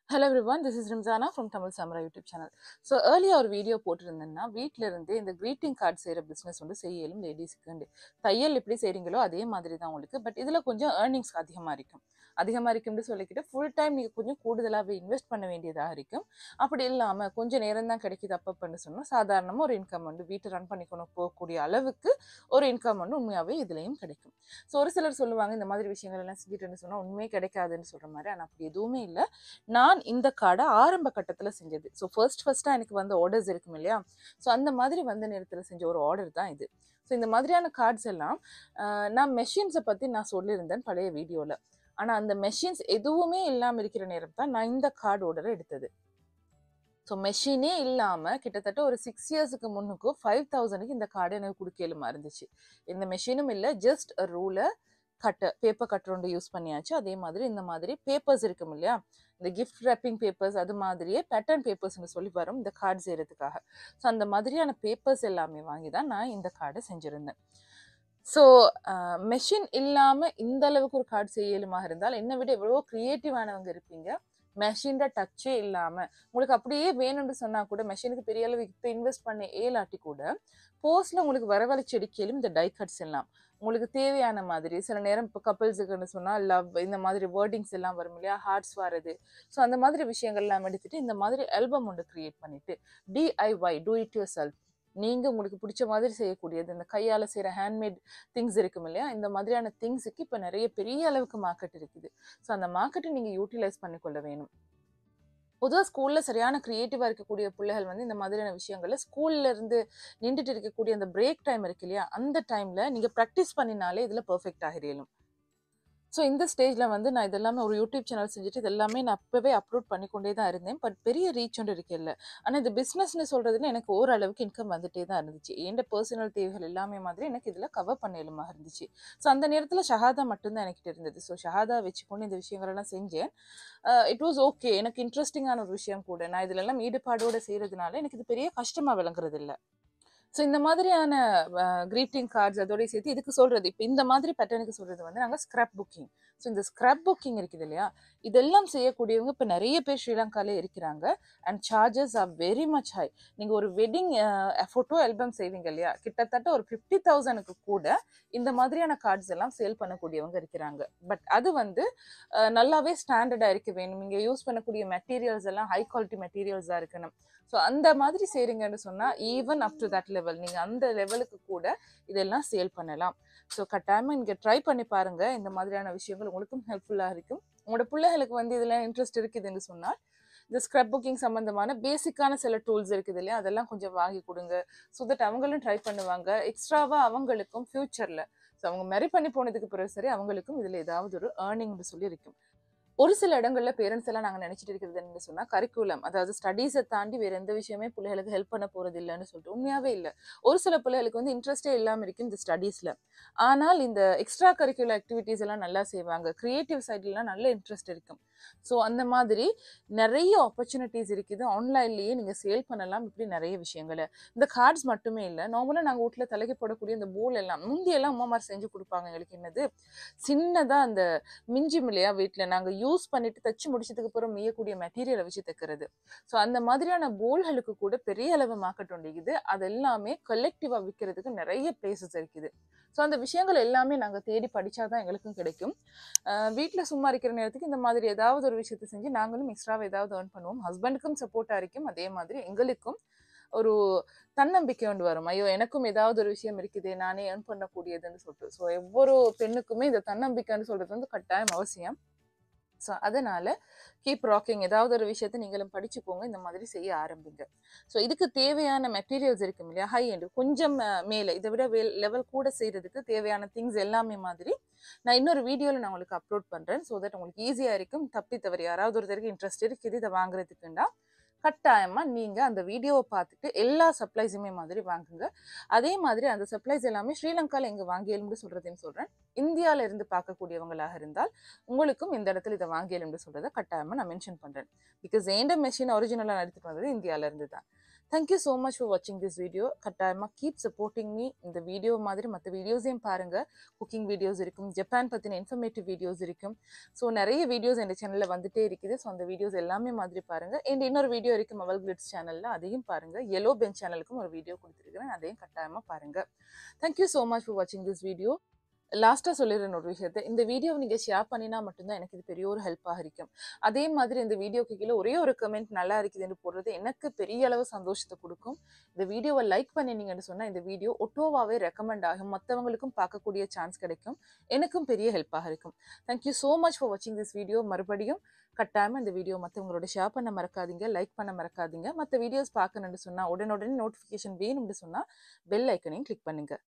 hello everyone this is Rimsana from Tamil Samara YouTube channel so ஏர்லியாக ஒரு video போட்டிருந்தேன்னா வீட்டில் இருந்து இந்த greeting கார்டு செய்கிற பிஸ்னஸ் வந்து செய்யலும் லேடிஸுக்கு தையல் எப்படி செய்கிறீங்களோ அதே மாதிரி தான் உங்களுக்கு பட் இதில் கொஞ்சம் ஏர்னிங்ஸ் அதிகமாக இருக்கும் அதிகமாக இருக்கும்னு சொல்லிக்கிட்டு ஃபுல் டைம் நீங்கள் கொஞ்சம் கூடுதலாகவே இன்வெஸ்ட் பண்ண வேண்டியதாக இருக்கும் அப்படி இல்லாமல் கொஞ்சம் நேரம் தான் கிடைக்குது அப்பப்பன்னு சொன்னால் சாதாரணமாக ஒரு இன்கம் வந்து வீட்டை ரன் பண்ணிக்கணும் போகக்கூடிய அளவுக்கு ஒரு இன்கம் வந்து உண்மையாகவே இதுலேயும் கிடைக்கும் ஸோ ஒரு சிலர் சொல்லுவாங்க இந்த மாதிரி விஷயங்கள் எல்லாம் செஞ்சுட்டுன்னு சொன்னால் உண்மையே கிடைக்காதுன்னு சொல்கிற மாதிரி ஆனால் அப்படி எதுவுமே இல்லை நான் இந்த கார்டை ஆரம்ப கட்டத்தில் செஞ்சது ஸோ ஃபர்ஸ்ட் ஃபர்ஸ்ட்டாக எனக்கு வந்த ஆர்டர்ஸ் இருக்கும் இல்லையா ஸோ அந்த மாதிரி வந்த நேரத்தில் செஞ்ச ஒரு ஆர்டர் தான் இது ஸோ இந்த மாதிரியான கார்ட்ஸ் எல்லாம் ஆஹ், நான் மெஷின்ஸை பற்றி நான் சொல்லியிருந்தேன் பழைய வீடியோவில் ஆனால் அந்த மெஷின்ஸ் எதுவுமே இல்லாமல் இருக்கிற நேரம் தான் நான் இந்த கார்டு ஆர்டரை எடுத்தது ஸோ மெஷினே இல்லாமல் கிட்டத்தட்ட ஒரு சிக்ஸ் இயர்ஸுக்கு முன்னுக்கும் ஃபைவ் தௌசண்ட்க்கு இந்த கார்டு எனக்கு கொடுக்கலுமா இருந்துச்சு இந்த மெஷினும் இல்லை just ruler cutter paper cutter ஒன்று யூஸ் பண்ணியாச்சு அதே மாதிரி இந்த மாதிரி பேப்பர்ஸ் இருக்கும் இல்லையா இந்த கிஃப்ட் ரேப்பிங் பேப்பர்ஸ் அது மாதிரியே பேட்டர்ன் பேப்பர்ஸ்னு சொல்லி வரும் இந்த கார்டு செய்கிறதுக்காக ஸோ அந்த மாதிரியான பேப்பர்ஸ் எல்லாமே வாங்கி தான் நான் இந்த கார்டை செஞ்சுருந்தேன் ஸோ மெஷின் இல்லாமல் இந்த அளவுக்கு ஒரு கார்டு செய்யலுமாக இருந்தால் என்னை விட எவ்வளோ க்ரியேட்டிவானவங்க இருப்பீங்க மெஷின்ட டச்சே இல்லாமல் உங்களுக்கு அப்படியே வேணும்னு சொன்னால் கூட மெஷினுக்கு பெரிய அளவு இப்போ இன்வெஸ்ட் பண்ண ஏலாட்டி கூட போஸ்ட்ல உங்களுக்கு வரவழைச்சி அடிக்கலும் இந்த டை கட்ஸ் எல்லாம் உங்களுக்கு தேவையான மாதிரி சில நேரம் இப்போ கப்பிள்ஸுக்குன்னு சொன்னால் லவ் இந்த மாதிரி வேர்டிங்ஸ் எல்லாம் வரும் இல்லையா ஹார்ட்ஸ் வர்றது ஸோ அந்த மாதிரி விஷயங்கள்லாம் எடுத்துட்டு இந்த மாதிரி ஆல்பம் ஒன்று கிரியேட் பண்ணிட்டு DIY do it yourself நீங்கள் உங்களுக்கு பிடிச்ச மாதிரி செய்யக்கூடியது இந்த கையால் செய்கிற ஹேண்ட்மேட் திங்ஸ் இருக்கும் இல்லையா இந்த மாதிரியான திங்ஸுக்கு இப்போ நிறைய பெரிய அளவுக்கு மார்க்கெட் இருக்குது ஸோ அந்த மார்க்கெட்டை நீங்கள் யூட்டிலைஸ் பண்ணிக்கொள்ள வேணும் பொதுவாக ஸ்கூலில் சரியான க்ரியேட்டிவாக இருக்கக்கூடிய பிள்ளைகள் வந்து இந்த மாதிரியான விஷயங்கள்ல ஸ்கூல்ல இருந்து நின்றுட்டு இருக்கக்கூடிய அந்த பிரேக் டைம் இருக்கு இல்லையா அந்த டைமில் நீங்கள் ப்ராக்டிஸ் பண்ணினாலே இதில் பர்ஃபெக்ட் ஆகிடலும் ஸோ இந்த ஸ்டேஜில் வந்து நான் இதெல்லாமே ஒரு யூடியூப் சேனல் செஞ்சுட்டு இதெல்லாமே நான் அப்போவே அப்லோட் பண்ணிக்கொண்டே தான் இருந்தேன் பட் பெரிய ரீச் ஒன்று இருக்கல ஆனால் இந்த பிஸ்னஸ்னு சொல்கிறதுல எனக்கு ஓரளவுக்கு இன்கம் வந்துட்டே தான் இருந்துச்சு என் பர்சனல் தேவைகள் எல்லாமே மாதிரி எனக்கு இதில் கவர் பண்ணலுமா இருந்துச்சு ஸோ அந்த நேரத்தில் ஷஹாதா மட்டும்தான் எனக்கு இருந்தது ஸோ ஷஹாதா வச்சுக்கொண்டு இந்த விஷயங்களெல்லாம் செஞ்சேன் இட் வாஸ் ஓகே எனக்கு இன்ட்ரெஸ்டிங்கான ஒரு விஷயம் கூட நான் இதிலெல்லாம் ஈடுபாடோடு செய்கிறதுனால எனக்கு இது பெரிய கஷ்டமாக விளங்குறது இல்ல ஸோ இந்த மாதிரியான க்ரீட்டிங் கார்ட்ஸ் அதோடய சேர்த்து இதுக்கு சொல்கிறது இப்போ இந்த மாதிரி பேட்டர்னுக்கு சொல்கிறது வந்து நாங்கள் ஸ்க்ராப் புக்கிங் ஸோ இந்த ஸ்க்ராப் புக்கிங் இருக்குது இல்லையா இதெல்லாம் செய்யக்கூடியவங்க இப்போ நிறைய பேர் ஸ்ரீலங்காலே இருக்கிறாங்க and charges are very much high நீங்கள் ஒரு வெட்டிங் ஃபோட்டோ ஆல்பம் செய்வீங்க இல்லையா கிட்டத்தட்ட ஒரு ஃபிஃப்டி தௌசண்ட்க்கு கூட இந்த மாதிரியான கார்ட்ஸ் எல்லாம் சேல் பண்ணக்கூடியவங்க இருக்கிறாங்க பட் அது வந்து அஹ், நல்லாவே ஸ்டாண்டர்டாக இருக்க வேணும் நீங்கள் யூஸ் பண்ணக்கூடிய மெட்டீரியல்ஸ் எல்லாம் ஹை குவாலிட்டி மெட்டீரியல்ஸாக இருக்கணும் ஸோ அந்த மாதிரி செய்கிறீங்கன்னு சொன்னால் even up to that level நீங்கள் அந்த லெவலுக்கு கூட இதெல்லாம் சேல் பண்ணலாம் ஸோ கட்டாயமாக இங்கே ட்ரை பண்ணி பாருங்கள் இந்த மாதிரியான விஷயங்கள் உங்களுக்கும் ஹெல்ப்ஃபுல்லாக இருக்கும் உங்களோட பிள்ளைகளுக்கு வந்து இதில் இன்ட்ரெஸ்ட் இருக்குதுன்னு சொன்னால் இந்த ஸ்க்ரப் புக்கிங் சம்மந்தமான பேசிக்கான சில டூல்ஸ் இருக்குது இல்லையா அதெல்லாம் கொஞ்சம் வாங்கி கொடுங்க ஸோ தட் அவங்களும் ட்ரை பண்ணுவாங்க எக்ஸ்ட்ராவாக அவங்களுக்கும் ஃப்யூச்சரில் ஸோ அவங்க மெரி பண்ணி போனதுக்கு பிறகு சரி அவங்களுக்கும் இதில் ஏதாவது ஒரு ஏர்னிங்னு சொல்லி இருக்கும் ஒரு சில இடங்கள்ல பேரண்ட்ஸ் எல்லாம் நாங்கள் நினைச்சிட்டு இருக்கிறது என்ன சொன்னா கரிக்குலம் அதாவது ஸ்டடீஸை தாண்டி வேற எந்த விஷயமே பிள்ளைகளுக்கு ஹெல்ப் பண்ண போறது இல்லைன்னு சொல்லிட்டு உண்மையாவே இல்லை ஒரு சில பிள்ளைகளுக்கு வந்து இன்ட்ரெஸ்டே இல்லாமல் இருக்கும் இந்த ஸ்டடீஸ்ல ஆனால் இந்த எக்ஸ்ட்ரா கரிக்குலர் ஆக்டிவிட்டீஸ் எல்லாம் நல்லா செய்வாங்க கிரியேட்டிவ் சைட்லாம் நல்ல இன்ட்ரெஸ்ட் இருக்கும் ஸோ அந்த மாதிரி நிறைய ஆப்பர்ச்சுனிட்டிஸ் இருக்குது ஆன்லைன்லேயே நீங்கள் சேல் பண்ணலாம் இப்படி நிறைய விஷயங்களை இந்த கார்ட்ஸ் மட்டுமே இல்லை நார்மலாக நாங்கள் வீட்டில் தலைக்கு போடக்கூடிய இந்த போல் எல்லாம் முந்தியெல்லாம் அம்மா மாதிரி செஞ்சு கொடுப்பாங்க எங்களுக்கு என்னது சின்னதாக அந்த மிஞ்சி இல்லையா வீட்டில் நாங்கள் யூஸ் பண்ணிட்டு தச்சு முடிச்சதுக்கு அப்புறம் மீயக்கூடிய மெட்டீரியலை வச்சு தைக்கிறது ஸோ அந்த மாதிரியான போல்களுக்கு கூட பெரிய அளவு மார்க்கெட் உண்டிக்குது அது எல்லாமே கலெக்டிவாக விற்கிறதுக்கு நிறைய பிளேசஸ் இருக்குது ஸோ அந்த விஷயங்கள் எல்லாமே நாங்கள் தேடி படிச்சாதான் எங்களுக்கும் கிடைக்கும் வீட்டில் சும்மா இருக்கிற நேரத்துக்கு இந்த மாதிரி ஏதாவது ஒரு விஷயத்தை செஞ்சு நாங்களும் எக்ஸ்ட்ராவாக ஏதாவது ஏர்ன் பண்ணுவோம் ஹஸ்பண்டுக்கும் சப்போர்ட்டாக இருக்கும் அதே மாதிரி எங்களுக்கும் ஒரு தன்னம்பிக்கை கொண்டு வரும் ஐயோ எனக்கும் ஏதாவது ஒரு விஷயம் இருக்குது நானே ஏர்ன் பண்ணக்கூடியதுன்னு சொல்லிட்டு ஸோ ஒவ்வொரு பெண்ணுக்குமே இந்த தன்னம்பிக்கைன்னு சொல்றது வந்து கட்டாயம் அவசியம் ஸோ அதனால கீப் ராக்கிங் ஏதாவது ஒரு விஷயத்தை நீங்களும் படிச்சுக்கோங்க இந்த மாதிரி செய்ய ஆரம்பிங்க ஸோ இதுக்கு தேவையான மெட்டீரியல்ஸ் இருக்கும் இல்லையா ஹை எண்ட் கொஞ்சம் அஹ், மேலே இதை விட லெவல் கூட செய்யறதுக்கு தேவையான திங்ஸ் எல்லாமே மாதிரி நான் இன்னொரு வீடியோவில் நான் உங்களுக்கு அப்லோட் பண்ணுறேன் ஸோ தட் உங்களுக்கு ஈஸியாக இருக்கும் தப்பி தவறி யாராவது ஒருத்தருக்கு இன்ட்ரெஸ்ட் இருக்குது இதை வாங்குறதுக்குண்டா கட்டாயமா நீங்க அந்த வீடியோவை பார்த்துட்டு எல்லா சப்ளைஸுமே மாதிரி வாங்குங்க அதே மாதிரி அந்த சப்ளைஸ் எல்லாமே ஸ்ரீலங்கால எங்க வாங்கியலும்னு சொல்றதையும் சொல்றேன் இந்தியால இருந்து பார்க்கக்கூடியவங்களாக இருந்தால் உங்களுக்கும் இந்த இடத்துல இதை வாங்கியலும்னு சொல்றதை கட்டாயமா நான் மென்ஷன் பண்றேன் பிகாஸ் ஏண்ட மெஷின் ஒரிஜினலாக எடுத்துட்டு வந்தது இந்தியால இருந்து தான் தேங்க்யூ ஸோ மச் ஃபார் வாட்சிங் திஸ் வீடியோ கட்டாயமாக கீப் சப்போர்ட்டிங் மீ இந்த வீடியோ மாதிரி மற்ற வீடியோஸையும் பாருங்கள் குக்கிங் வீடியோஸ் இருக்கும் ஜப்பான் பற்றின இன்ஃபர்மேட்டிவ் வீடியோஸ் இருக்கும் ஸோ நிறைய வீடியோஸ் எங்கள் சேனலில் வந்துட்டே இருக்குது ஸோ அந்த வீடியோஸ் எல்லாமே மாதிரி பாருங்கள் அண்ட் இன்னொரு வீடியோ இருக்கும் மவல் கிளிட்ஸ் சேனலில் அதையும் பாருங்கள் எல்லோ பெஞ்ச் சேனலுக்கும் ஒரு வீடியோ கொடுத்துருக்குறேன் அதையும் கட்டாயமாக பாருங்கள் தேங்க்யூ ஸோ மச் ஃபார் வாட்சிங் திஸ் வீடியோ லாஸ்ட்டாக சொல்லிடுறேன் ஒரு விஷயத்தை இந்த வீடியோவை நீங்கள் ஷேர் பண்ணினா மட்டும்தான் எனக்கு இது பெரிய ஒரு ஹெல்ப்பாக இருக்கும் அதே மாதிரி இந்த வீடியோக்கு கீழே ஒரே ஒரு கமெண்ட் நல்லா இருக்குதுன்னு போடுறது எனக்கு பெரிய அளவு சந்தோஷத்தை கொடுக்கும் இந்த வீடியோவை லைக் பண்ணினீங்கன்னு சொன்னால் இந்த வீடியோ ஒட்டோவாகவே ரெக்கமெண்ட் ஆகும் மற்றவங்களுக்கும் பார்க்கக்கூடிய சான்ஸ் கிடைக்கும் எனக்கும் பெரிய ஹெல்ப்பாக இருக்கும் தேங்க்யூ ஸோ மச் ஃபார் வாட்சிங் திஸ் வீடியோ மறுபடியும் கட்டாயமாக இந்த வீடியோ மற்றவங்களோட ஷேர் பண்ண மறக்காதீங்க லைக் பண்ண மறக்காதீங்க மற்ற வீடியோஸ் பார்க்கணுன்னு சொன்னால் உடனுடனே நோட்டிஃபிகேஷன் வேணும்னு சொன்னால் பெல் ஐக்கனையும் கிளிக் பண்ணுங்கள்